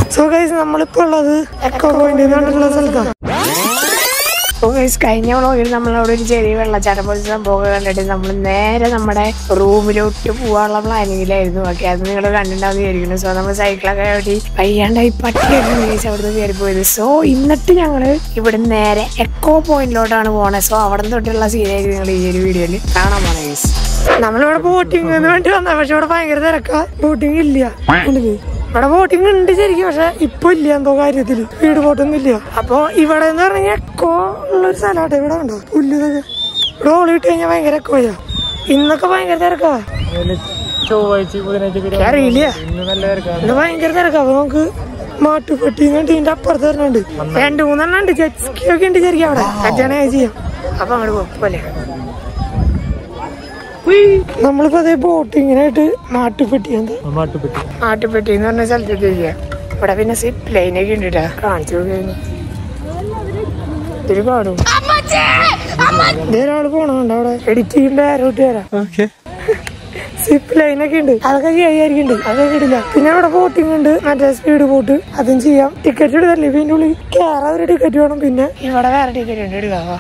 So guys നമ്മളിപ്പോ ഉള്ളത് echo point എന്നുള്ള സ്ഥലത്താണ് സോ ഗൈസ് കഴിഞ്ഞ വ്ളോഗിൽ നമ്മളവിടെ ഒരു ചെറിയ വെള്ളച്ചാട്ടം പോലെ സംഭവം കണ്ടിട്ട് നമ്മൾ നേരെ നമ്മുടെ റൂമിലോട്ട് പോകാനുള്ള പ്ലാനിങ്ങിലായിരുന്നു ഓക്കെ അത് നിങ്ങൾ കണ്ടിട്ടുണ്ടാവും വിചാരിക്കുന്നു സോ നമ്മൾ സൈക്കിളൊക്കെ ഓടി വയ്യാണ്ടായി പട്ടിയായിരുന്നു ഗൈസ് അവിടുന്ന് കയറി പോയത് സോ എന്നിട്ട് ഞങ്ങൾ ഇവിടെ നേരെ എക്കോ പോയിന്റിലോട്ടാണ് പോണത് സോ അവിടെ തൊട്ടുള്ള സീനായിരിക്കും നിങ്ങൾ ഈ ഒരു വീഡിയോയിൽ കാണാൻ പോണേ ഗൈസ് നമ്മളിവിടെ ബോട്ടിംഗ് വേണ്ടി വന്ന പക്ഷെ ഇവിടെ ഭയങ്കര തിരക്കാ ബോട്ടിംഗ് ഇല്ല ഉണ്ടല്ലേ? ഇവിടെ ബോട്ടിംഗ് ഉണ്ട് ശരിക്കും പക്ഷെ ഇപ്പൊ ഇല്ല എന്തോ കാര്യത്തില് വീട് ബോട്ടൊന്നും ഇല്ല അപ്പൊ ഇവിടെ എന്ന് പറഞ്ഞാൽ എക്കോ ഉള്ള ഒരു സ്ഥലമാട്ടെ ഇവിടെ ഉണ്ടോ പുല്ല് ഇതൊക്കെ ഇവിടെ ഓളി ഇട്ട് കഴിഞ്ഞാൽ ഭയങ്കര എക്കോയാ ഇന്നൊക്കെ ഭയങ്കര തിരക്കാ ചൊവ്വാഴ്ച ബുധനാഴ്ച എനിക്ക് അറിയില്ല ഇന്ന് നല്ല തിരക്കാണ് ഇന്ന് ഭയങ്കര തിരക്കാ അപ്പൊ നമുക്ക് മാട്ടുപെട്ടി ഇതിന്റെ അപ്പുറത്ത് വരുന്നുണ്ട് രണ്ട് മൂന്നെണ്ണം ഉണ്ട് ജെറ്റ്സ്കി ഒക്കെ ഉണ്ട് ശരിക്കും അവിടെ കറ്റാണേ ചെയ്യാം അപ്പൊ അങ്ങോട്ട് പോകും പോലെ നമ്മളിപ്പോ അതേ ബോട്ടിങ്ങിനായിട്ട് മാട്ടുപെട്ടി എന്താ മാട്ടുപെട്ടി ആട്ടുപെട്ടി എന്ന് പറഞ്ഞ സ്ഥലത്തേക്ക് ചെയ്യാം ഇവിടെ പിന്നെ സിപ്പ് ലൈനൊക്കെ ഉണ്ട് ട്ടാ. കാണിച്ചു കഴിഞ്ഞു ഇതൊരു പാടും ഒരാള് പോണുണ്ട് അവിടെ എഡിറ്റ് ചെയ്യുമ്പോ ആരോട്ട് വരാം ഓക്കെ സിപ്പ് ലൈനൊക്കെ ഉണ്ട് അതൊക്കെ ചെയ്യായിരിക്കുന്നുണ്ട് അതൊക്കെ ഇടില്ല പിന്നെ അവിടെ ബോട്ടിംഗ് ഉണ്ട് മറ്റേ സ്പീഡ് ബോട്ട് അതും ചെയ്യാം ടിക്കറ്റ് എടുത്തല്ലേ ഇതിന്റെ ഉള്ളിൽ കേറാൻ ഒരു ടിക്കറ്റ് വേണം പിന്നെ ഇവിടെ വേറെ ടിക്കറ്റ് ഉണ്ട് എടുക്കാവോ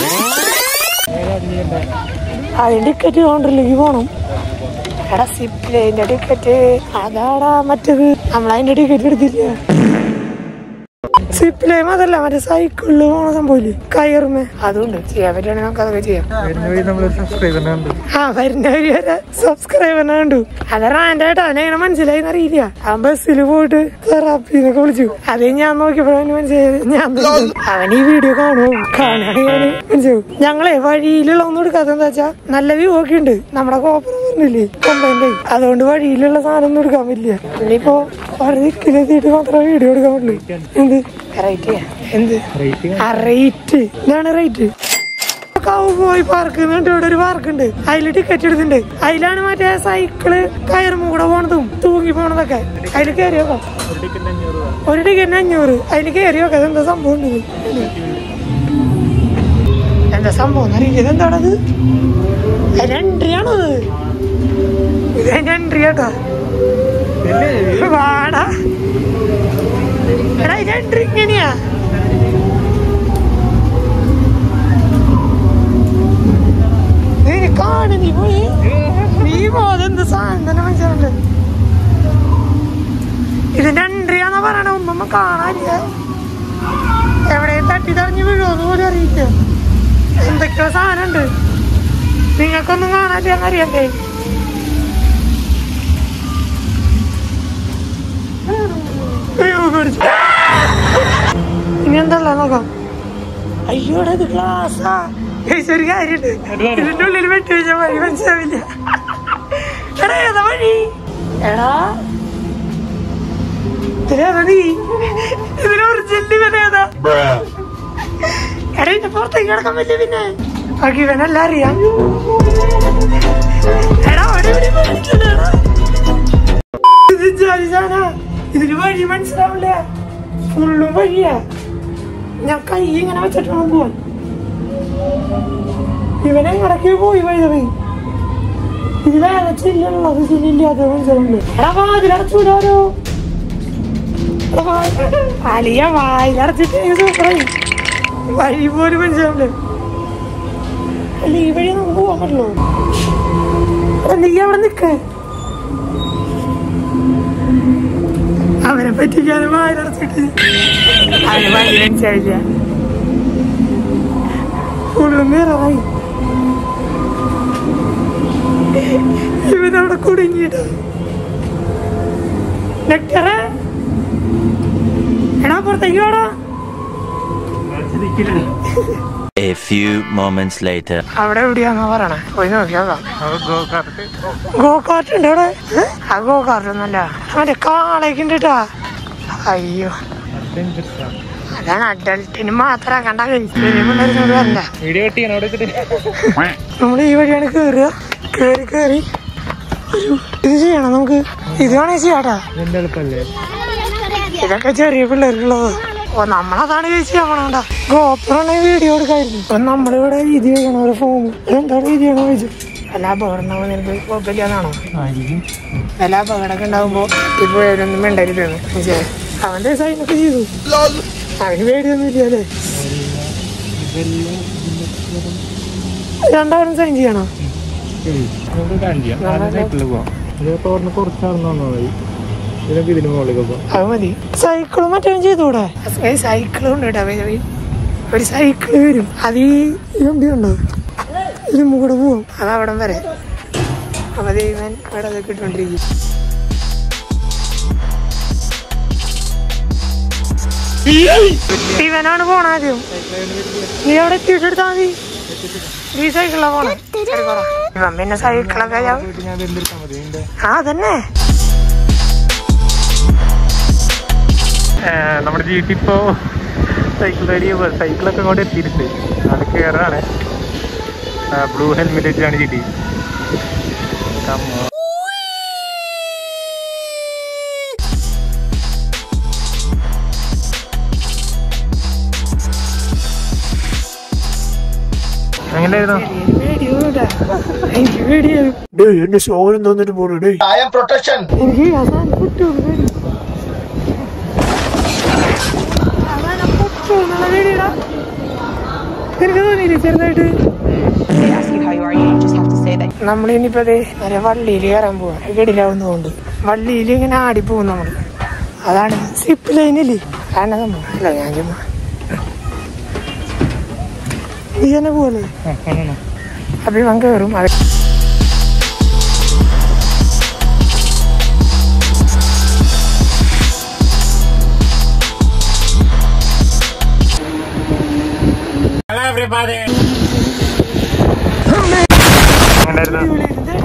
അതിന് ടിക്കറ്റ് കൗണ്ടറിലേക്ക് പോണം എടാ സിപ്പ് ലൈൻ്റെ ടിക്കറ്റ് അതാടാ മറ്റേത് നമ്മളതിന്റെ ടിക്കറ്റ് എടുത്തില്ല സിപ്പ് ലൈം അതല്ല മറ്റേ സൈക്കിളില് പോണ സംഭവില്ലേ കയറുമേ അതുണ്ട് ചെയ്യാൻ പറ്റുകയാണെങ്കിൽ നമുക്ക് അതൊക്കെ ചെയ്യാം വരുന്ന വഴി നമ്മൾ സബ്സ്ക്രൈബറിനെ കണ്ടു ആ വരുന്ന വഴി വരെ സബ്സ്ക്രൈബറിനെ കണ്ടു അത് റാൻഡായിട്ട് അവനെങ്ങനെ മനസ്സിലായി അറിയില്ല അവൻ ബസ്സിൽ പോയിട്ട് തെറാപ്പി എന്നൊക്കെ വിളിച്ചു അത് ഞാൻ നോക്കിയപ്പോഴാണ് മനസ്സിലായത് ഞാൻ തന്നെ. അവൻ ഈ വീഡിയോ കാണുമോ കാണുകയാണെങ്കിൽ മനസ്സിലാവും ഞങ്ങളെ വഴിയിലുള്ള ഒന്നും എടുക്കാത്ത എന്താ വെച്ചാ നല്ല വ്യൂ ഒക്കെ ഉണ്ട് നമ്മുടെ കോപ്പർ പറഞ്ഞില്ലേ കമ്പൈൻഡ് അതുകൊണ്ട് വഴിയിലുള്ള സാധനം ഒന്നും എടുക്കാൻ പറ്റില്ല ഇനിയിപ്പോ ഒരു ദിക്കിലെത്തിയിട്ട് മാത്രമേ വീഡിയോ എടുക്കാൻ പറ്റുള്ളൂ എന്ത് റൈറ്റ് ചെയ്യാം എന്ത് റേറ്റ് ആ റേറ്റ് ഇതാണ് റേറ്റ് കൗബോയ് പാർക്ക് എന്നിട്ട് ഇവിടെ ഒരു പാർക്ക് ഉണ്ട് അതിൽ ടിക്കറ്റ് എടുത്തിട്ടുണ്ട് അതിലാണ് മറ്റേ സൈക്കിള് കയറുമ്പോ കൂടെ പോണതും തൂങ്ങി പോണതൊക്കെ അതിൽ കയറി നോക്കാം ഒരു ടിക്കറ്റ് അഞ്ഞൂറ് രൂപ ഒരു ടിക്കറ്റിന് അഞ്ഞൂറ് അതിൽ കയറി നോക്കാം അതെന്താ സംഭവം ഉണ്ട് ഇത്? എന്താ സംഭവം എന്നറിയില്ല ഇതെന്താണത് അതിന്റെ എൻട്രി ആണത് ഇത് അതിന്റെ എൻട്രി കേട്ടോ വാടാ എടാ ഇതിന്റെ എൻട്രി ഇങ്ങനെയാ നീ കാണു നീ പോയി നീ പോതെന്ത് സാധനം തന്നെ മനസ്സിലുണ്ട് ഇതിന്റെ എൻട്രിയാന്നാ പറയണ ഒന്നും കാണാനില്ല എവിടെയും തട്ടി തടഞ്ഞു വീഴുമെന്ന് പോലും അറിയില്ല എന്തൊക്കെയോ സാധനം ഉണ്ട് നിങ്ങൾക്കൊന്നും കാണാനില്ല എന്നറിയണ്ടേ അയ്യോ, പേടിച്ചു. ഇനി എന്തല്ല നോക്കാം അയ്യോടെ ഇത് ഗ്ലാസ്സാ ഗയ്സ്, ഒരു കാര്യണ്ട് ഇതിന്റെ ഉള്ളിൽ വെട്ടി വെച്ച വഴി മനസ്സിലാവില്ല എടാ ഏതാ വഴി എടാ ഇതിലേതാ നീ ഇതിന് ഒറിജിനൽ ഇവനേതാ എടാ ഇതിന്റെ പുറത്തേക്ക് കിടക്കാൻ പറ്റില്ല പിന്നെ ബാക്കി ഇവനെല്ലാം അറിയാം എടാ അവിടെ ഇവിടെ മേടിക്കല്ലേടാ ഇത് ജാതി സാധനാ. ഇതിന് വഴി മനസ്സിലാവില്ല ഫുള്ളും വഴിയാ ഞാൻ കൈ ഇങ്ങനെ വെച്ചിട്ട് വേണം പോവാൻ ഇവനെ ഇടയ്ക്ക് പോയി വൈദ്യുതി ഇതിലാണ് ചില്ലുള്ളത് ചില്ലില്ലാത്ത മനസ്സിലുണ്ട് എടാ വാതിലടച്ചൂടാരോ അലിയ വായിലടച്ചിട്ട് സൂപ്പറായി വഴി പോലും മനസ്സിലാവില്ല അല്ല ഈ വഴി നമുക്ക് പോകാൻ പറ്റുള്ളൂ എടാ, നീ അവിടെ നിൽക്ക് അവനെ പറ്റിക്കാനും വായിലടച്ചിട്ട് അവന് വഴി മനസ്സിലാവില്ല ഫുള്ളും വേറായി ഇവനവിടെ കുടുങ്ങിയിട്ട് ഡോക്ടറെ എടാ പുറത്തേക്ക് വേടാ A few moments later. അവിടെ എവിടെയാന്നാ പറയണേ പോയി നോക്കിയാക്കാം ഗോ കാർട്ട് ഗോ കാർട്ട് ഉണ്ട് അവിടെ ഏ? ആ ഗോ കാർട്ട് ഒന്നല്ല മറ്റേ കാളേക്ക് ഉണ്ട് കേട്ടാ അയ്യോ അതാണ് അഡൽട്ടിന് മാത്രം കണ്ട പിള്ളേരിനോട് വരണ്ട വീഡിയോ കട്ട് ചെയ്യണം അവിടെ വെച്ചിട്ട് നമ്മൾ ഈ വഴിയാണ് കേറുക കേറി കേറി ഒരു ഇത് ചെയ്യണം നമുക്ക് ഇത് വേണേ ചെയ്യാട്ടാ എന്റെ എളുപ്പല്ലേ ഇതൊക്കെ ചെറിയ പിള്ളേർക്കുള്ളത് ഓ നമ്മളതാണ് ചേച്ചി നമ്മളാണ്ടാ ഗോപ്രാണ് വീഡിയോ എടുക്കായിരുന്നു ഇപ്പൊ നമ്മളിവിടെ ഇത് ചെയ്യണം ഒരു ഫോം എന്താണ് ഇത് ചെയ്യണം ചോദിച്ചു എല്ലാ അപകടം ഉണ്ടാവുമ്പോൾ നിനക്ക് കുഴപ്പമില്ലാന്നാണോ ആയിരിക്കും എല്ലാ അപകടമൊക്കെ ഉണ്ടാകുമ്പോ ഇപ്പൊ ഒന്നും മിണ്ടരുത് മനസ്സിലായി അവന്റെ സൈനൊക്കെ ചെയ്തു അവന് പേടിയൊന്നും ഇല്ല അല്ലേ രണ്ടാമതും സൈൻ ചെയ്യണോ നമുക്ക് കാര്യം ചെയ്യാം ആദ്യം സൈക്കിളിൽ പോവാം ഇതിപ്പോ അവിടുന്ന് കുറച്ച് നടന്നു വന്നാൽ മതി ഇതിനൊക്കെ ഇതിന് മുകളിലേക്ക് പോവാം അത് മതി സൈക്കിളും മറ്റേ ചെയ്തൂടെ സൈക്കിളും ഉണ്ട് കേട്ടോ വേ- വേ. ഒരു സൈക്കിള് വരും അത് ഈ എംപി ഉണ്ടോ ഇതിലും കൂടെ പോവും അത് അവിടം വരെ അപ്പൊ ദൈവൻ ഇവിടെ അതൊക്കെ ഇട്ടോണ്ടിരിക്കും ഇവനാണ് പോണ ആദ്യം നീ അവിടെ എത്തിയിട്ട് എടുത്താ മതി ഈ സൈക്കിളിലാ പോണേ ശരി പറ ഇവൻ പിന്നെ സൈക്കിളൊക്കെ ഞാൻ- പോയിട്ട് ഞാൻ എന്തെടുത്താൽ മതി ഇതിന്റെ ആ തന്നെ നമ്മുടെ ജി ടി ഇപ്പോ സൈക്കിൾ റെഡി സൈക്കിളൊക്കെ ഇങ്ങോട്ട് എത്തിയിട്ടുണ്ട് അത് കയറാണ് ബ്ലൂ ഹെൽമെറ്റ് വെച്ചാണ് ജി ടി എങ്ങനെയായിരുന്നു പേടിയൊന്നുമില്ല എനിക്ക് പേടിയായിരുന്നു എന്റെ ശോകനം തന്നിട്ട് പോണു ഡേ I am protection. എനിക്ക് അവസാനം പൊട്ടുമെന്ന് പേടി അവസാനം പൊട്ടുമെന്നുള്ള പേടിയടാ നിനക്ക് തോന്നിയില്ലേ ചെറുതായിട്ട് they ask you how you are, you just have to say that നമ്മളിനിപ്പോ അതെ നേരെ വള്ളിയിൽ കയറാൻ പോവാ ഗഡിലാവുന്നതുകൊണ്ട് വള്ളിയിൽ ഇങ്ങനെ ആടിപ്പോവും നമ്മൾ അതാണ് സിപ്പ് ലൈനില്ലേ കാരണം സംഭവം അല്ല ഞാൻ ചുമ്മാ നീ തന്നെ പോവല്ലേ അപ്പൊ ഇവൻ കയറും അത് എങ്ങനെയായിരുന്നു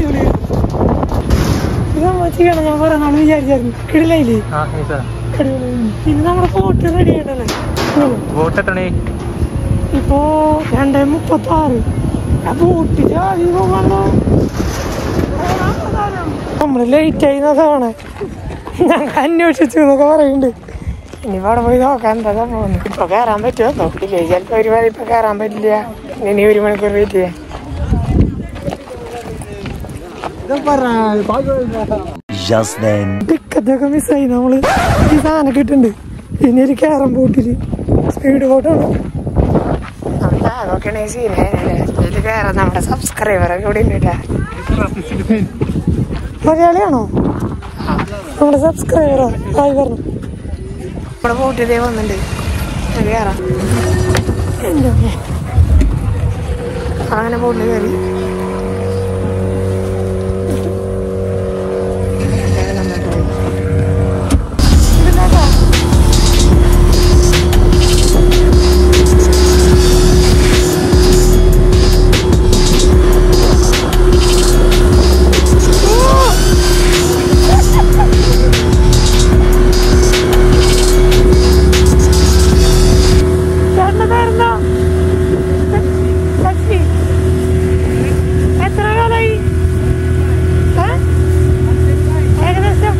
ഇത് ചെയ്യണം ഞാൻ പറയാൻ നമ്മൾ വിചാരിച്ചായിരുന്നു കിടിലായില്ലേ ആ സാർ അടിപൊളിയായിരുന്നു. പിന്നെ നമ്മുടെ ഫോട്ടോ റെഡി ആയിട്ടല്ലേ ബോട്ട് എത്തണേ ഇപ്പോ രണ്ടേ മുപ്പത്തി ആറ് ബോട്ട് ചാടി പോകണോ നമ്മള് ലേറ്റ് ആയി എന്നതാണ് ഞങ്ങൾ അന്വേഷിച്ചു എന്നൊക്കെ പറയുന്നുണ്ട് ഇനിയിപ്പോ അവിടെ പോയി നോക്കാൻ എന്താ സംഭവം ഇപ്പൊ കയറാൻ പറ്റുമോ ഇല്ലേ ചിലപ്പോ ഒരു വരെ ഇപ്പൊ കയറാൻ പറ്റില്ല ഇനി ഒരു മണിക്കൂർ വെയിറ്റ് ചെയ്യാം Just then. ടിക്കറ്റൊക്കെ മിസ്സായി നമ്മള് ഈ സാധനം കിട്ടുന്നുണ്ട് ഇനി ഒരു ക്യാരം ബോട്ടില് സ്പീഡ് ബോട്ടാണ് അതൊക്കെയാണ് ഈ സീനെ ഇതിൽ കയറാൻ നമ്മുടെ സബ്സ്ക്രൈബറൊക്കെ ഇവിടെ ഉണ്ട് കേട്ടാ മലയാളിയാണോ നമ്മുടെ സബ്സ്ക്രൈബറോ ആയി പറഞ്ഞു നമ്മുടെ ബോട്ട് ഇതേ വന്നിട്ടുണ്ട് നമുക്ക് കയറാം എൻ്റെ അമ്മേ. അങ്ങനെ ബോട്ടിൽ കയറി നന്നായിട്ട് പോയി ഇതിനകത്താ ചേട്ടനായിരുന്നോ ടാക്സി എത്ര കാലായി ഏ? ഏകദേശം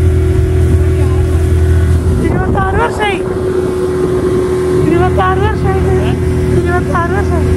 ഇരുപത്താറ് വർഷമായി ഇരുപത്താറ് വർഷമായിട്ട് ഇരുപത്താറ് വർഷമായി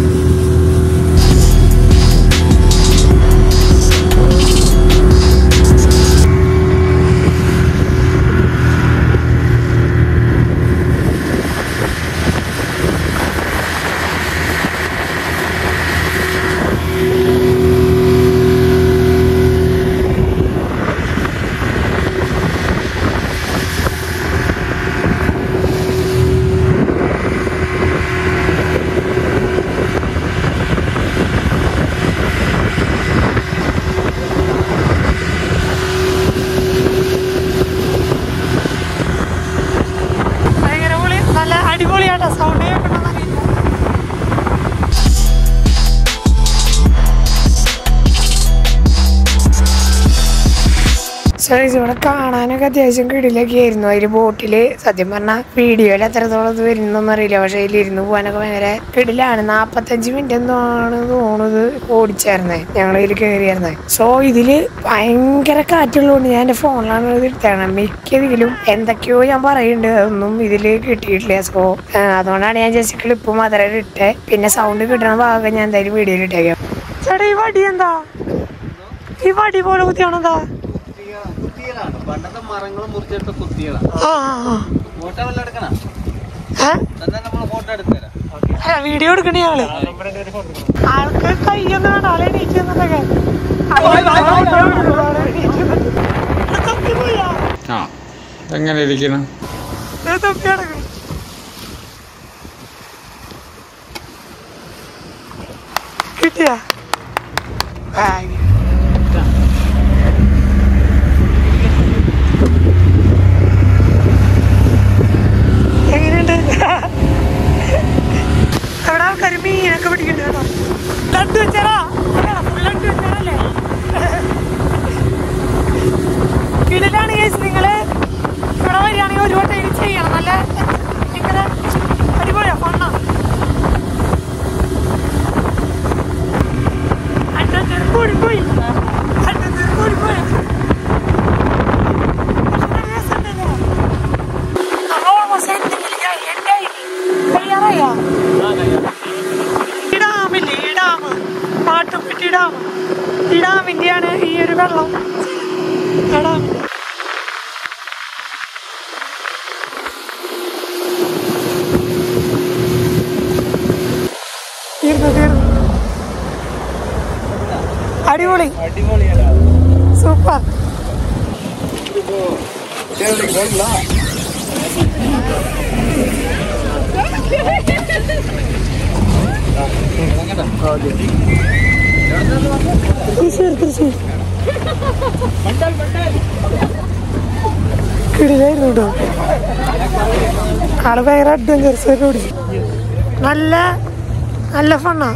ഭയങ്കര പൊളി നല്ല അടിപൊളിയാട്ടോ സൗണ്ട് കേൾക്കണമെന്നറിയില്ല സൈസ് ഇവിടെ കാണാനൊക്കെ അത്യാവശ്യം കിടിലൊക്കെ ആയിരുന്നു അതിൽ ബോട്ടില് സത്യം പറഞ്ഞാൽ വീഡിയോയിൽ എത്രത്തോളം ഇത് വരുന്നൊന്നും അറിയില്ല പക്ഷെ അതിൽ ഇരുന്ന് പോകാനൊക്കെ ഭയങ്കര കിടിലാണ് നാപ്പത്തഞ്ച് മിനിറ്റ് എന്താണ് തോന്നുന്നത് ഓടിച്ചായിരുന്നേ ഞങ്ങൾ ഇതിൽ കയറിയായിരുന്നേ സോ ഇതില് ഭയങ്കര കാറ്റുള്ളതുകൊണ്ട് ഞാൻ എന്റെ ഫോണിലാണ് ഇത് എടുത്തത് മിക്കതിലും എന്തൊക്കെയോ ഞാൻ പറയുന്നുണ്ട് അതൊന്നും ഇതില് കിട്ടിയിട്ടില്ല സോ അതുകൊണ്ടാണ് ഞാൻ ജസ്റ്റ് ക്ലിപ്പ് മാത്രമേ ഇട്ടേ പിന്നെ സൗണ്ട് കിട്ടുന്ന ഭാഗം ഞാൻ എന്തായാലും വീഡിയോയിൽ ഇട്ടേക്കാം ചേട്ടാ ഈ വടി എന്താ ഈ വടി പോലെ കുത്തിയാണെന്താ പണ്ടത്തെ മരങ്ങൾ മുറിച്ചെടുത്ത കുത്തികളാ ആ ആ, ആ. ഫോട്ടോ വല്ല എടുക്കണ ഏ? തന്നെ നമ്മൾ ഫോട്ടോ എടുത്തുതരാം അല്ല വീഡിയോ എടുക്കണേ ഞങ്ങള് ആൾക്ക് കയ്യൊന്നും വേണ്ട ആളെ എണീക്കുന്നുണ്ടൊക്കെ ആ എങ്ങനെ ഇരിക്കണം കിട്ടിയ ബാഗ് എങ്ങനെയുണ്ട് അവിടെ ആൾക്കാർ മീനൊക്കെ പിടിക്കുന്നുണ്ട് കേട്ടോ ലഡു വെച്ചാടാ ഫുൾ ലഡു വെച്ചാണല്ലേ ഇതിലാണ് കേസ് നിങ്ങള് ഇവിടെ വരികയാണെങ്കിൽ ഒരു വട്ടം ഇത് ചെയ്യണം നല്ല ഭയങ്കര അടിപൊളിയാ ഫണ്ണാ അട്ടത്തിൽ കൂടിപ്പോയി അട്ടത്തിൽ കൂടിപ്പോയി ഡാമില്ലേ ഈ ഡാം പാട്ടുപ്പെട്ടി ഡാം ഈ ഡാമിന്റെയാണ് ഈ ഒരു വെള്ളം ആ ഡാമിന്റെ തീർന്നു തീർന്നു അടിപൊളി സൂപ്പർ തൃശ്ശൂർ തൃശ്ശൂർ കിടിലായിരുന്നു കേട്ടോ ആള് ഭയങ്കര അഡ്വഞ്ചർസ് ഒക്കെ ഓടിച്ചു നല്ല നല്ല ഫണ്ണാ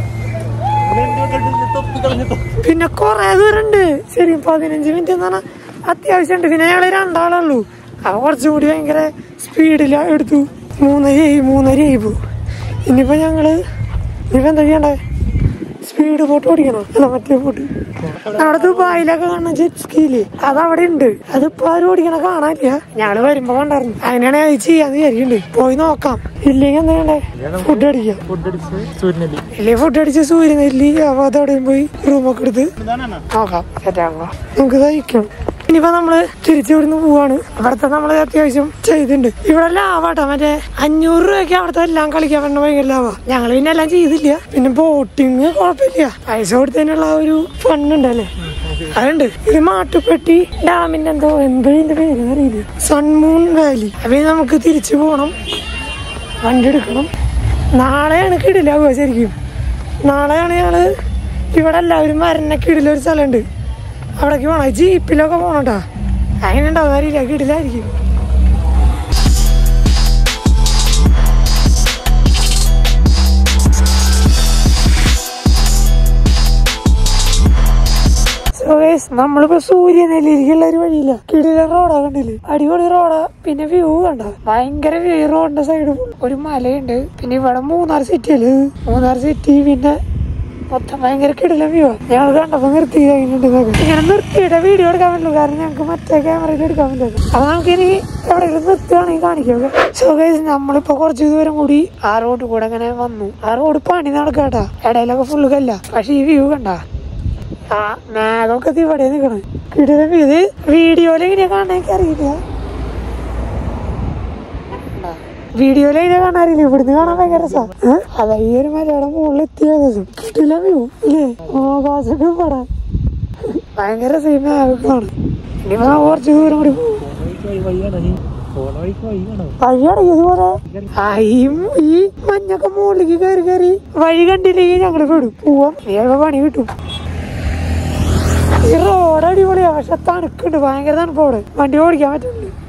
പിന്നെ കൊറേ ദൂരണ്ട് ശരി പതിനഞ്ച് മിനിറ്റ് എന്ന് പറഞ്ഞാൽ അത്യാവശ്യം ഉണ്ട് പിന്നെ ഞങ്ങള് രണ്ടാളുള്ളൂ അവ കുറച്ചും കൂടി ഭയങ്കര സ്പീഡിൽ എടുത്തു മൂന്നര മൂന്നര ആയി പോകും ഇനിയിപ്പോ ഞങ്ങള് ഇനിയിപ്പോ എന്താ ചെയ്യണ്ടേ സ്പീഡ് ഫോട്ടോ ഓടിക്കണം അല്ല മറ്റേ ഫോട്ടോ നമ്മുടെ ദുബായിലൊക്കെ കാണുന്ന ജെറ്റ് സ്കീല് അത് അവിടെ ഉണ്ട് അതിപ്പോ ആരും ഓടിക്കണ കാണാനില്ല ഞങ്ങള് വരുമ്പോ കണ്ടായിരുന്നു അങ്ങനെയാണെ അത് ചെയ്യാന്ന് വിചാരിക്കുന്നുണ്ട് പോയി നോക്കാം ഇല്ലെങ്കിൽ എന്താ ചെയ്യണ്ടേ ഫുഡ് അടിക്കാം ഫുഡ് അടിച്ച് സൂര്യനെല്ലി ഇല്ലേ ഫുഡ് അടിച്ച് സൂര്യനെല്ലി അപ്പൊ അതവിടെയും പോയി റൂമൊക്കെ എടുത്ത് നോക്കാം സെറ്റാക്കാം നമുക്ക് കഴിക്കാം ഇനിയിപ്പോ നമ്മള് തിരിച്ചു ഇവിടുന്ന് പോവാണ് അവിടുത്തെ നമ്മള് അത്യാവശ്യം ചെയ്തിട്ടുണ്ട് ഇവിടെ ലാവാട്ടോ മറ്റേ അഞ്ഞൂറ് രൂപയ്ക്ക് അവിടുത്തെ എല്ലാം കളിക്കാൻ പറ്റുന്ന ഭയങ്കര ലാവാ ഞങ്ങൾ പിന്നെ എല്ലാം ചെയ്തില്ല പിന്നെ ബോട്ടിങ് കുഴപ്പമില്ല പൈസ കൊടുത്തതിനുള്ള ആ ഒരു ഫണ്ടുണ്ടല്ലേ അതുണ്ട് ഇത് മാട്ടുപ്പെട്ടി ഡാമിന്റെ എന്തോ എന്തോ ഇതിന്റെ പേര് അറിയില്ല സൺമൂൺ വാലി അപ്പൊ ഇനി നമുക്ക് തിരിച്ചു പോകണം വണ്ടി എടുക്കണം നാളെയാണ് കിടിലാവുക ശരിക്കും നാളെയാണ് ഞങ്ങള് ഇവിടെ എല്ലാവരും മരണ കിടിലൊരു സ്ഥലമുണ്ട് അവിടേക്ക് പോണം ജീപ്പിലൊക്കെ പോണട്ടാ അങ്ങനെ ഉണ്ടാവും അറിയില്ല കിടിലായിരിക്കും So guys, നമ്മളിപ്പോ സൂര്യനെല്ലിരിക്കുള്ള ഒരു വഴിയില്ല കിടില റോഡാ കണ്ടില്ലേ അടിപൊളി റോഡാ പിന്നെ വ്യൂ കണ്ട ഭയങ്കര വ്യൂ റോഡിന്റെ സൈഡ് ഒരു മലയുണ്ട് പിന്നെ ഇവിടെ മൂന്നാർ സിറ്റി അല്ലേ ഇത്? മൂന്നാർ സിറ്റി പിന്നെ മൊത്തം ഭയങ്കര കിടില വ്യൂ ഞങ്ങൾ കണ്ടപ്പോ നിർത്തി കഴിഞ്ഞിട്ട് ഇങ്ങനെ നിർത്തിയിട്ട് വീഡിയോ എടുക്കാൻ പറ്റുള്ളൂ കാരണം ഞങ്ങൾക്ക് മറ്റേ ക്യാമറയിൽ എടുക്കാൻ പറ്റില്ല അപ്പൊ നമുക്കിനി എവിടെയെങ്കിലും നിർത്തുകയാണെങ്കിൽ കാണിക്കാം സോ ഗൈസ് നമ്മളിപ്പോ കുറച്ച് ദൂരം കൂടി ആ റോഡ് കൂടെ അങ്ങനെ വന്നു ആ റോഡ് പണി നടക്കാട്ടാ ഇടയിലൊക്കെ ഫുള്ള് കല്ല പക്ഷെ ഈ വ്യൂ കണ്ട ആ മേഘമൊക്കെ ഇത് ഇവിടെ നിൽക്കണേ കിടില വ്യൂ ഇത് വീഡിയോയിൽ എങ്ങനെയാ കാണാൻ എനിക്ക് അറിയില്ല വീഡിയോയിൽ എങ്ങനെ കാണാറില്ല ഇവിടുന്ന് കാണാൻ ഭയങ്കര രസാ ഏ? അതാ ഈ ഒരു മലയുടെ മുകളിൽ എത്തിയ ദിവസം കിട്ടില്ല വ്യൂ ഇല്ലേ ആകാശൊക്കെ പടാൻ ഭയങ്കര സീമാണ് ഇനിയിപ്പോ നമുക്ക് കുറച്ച് ദൂരം കൂടി പോകും വഴിയാണ് ഇതുപോലെ ആ ഈ ഈ മഞ്ഞൊക്കെ മുകളിലേക്ക് കയറി കയറി വഴി കണ്ടില്ലെങ്കിൽ ഞങ്ങള് വിടും പോവാം വേഗം പണി കിട്ടും ഈ റോഡ് അടിപൊളിയാ പക്ഷെ തണുക്കുണ്ട് ഭയങ്കര തണുപ്പോട് വണ്ടി ഓടിക്കാൻ പറ്റുന്നുണ്ട്